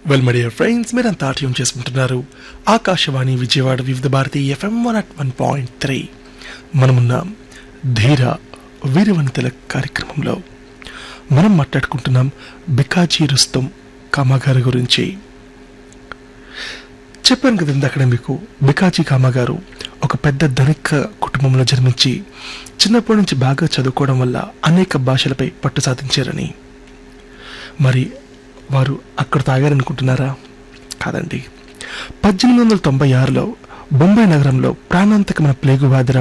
well my dear friends మీరంతా ఆటయం చేసుకుంటున్నారు Akashvani Vijayawada Vividh Bharati FM one at one point three మనమున్నాం ధీర వీరవనితల కార్యక్రమంలో మనం మాట్లాడుకుంటున్నాం బికాజీ రుస్తం కామాగారు గురించి చెప్పాను కదా ఇందాకనే మీకు బికాజీ కామాగారు ఒక పెద్ద ధనిక కుటుంబంలో జన్మించి చిన్నప్పటి నుంచి బాగా చదువుకోవడం వల్ల అనేక భాషలపై పట్టు సాధించారని మరి వారు అక్కడ తాగారనుకుంటున్నారా కాదండి పద్దెనిమిది వందల తొంభై ఆరులో బొంబాయి నగరంలో ప్రాణాంతకమైన ప్లేగు వ్యాధి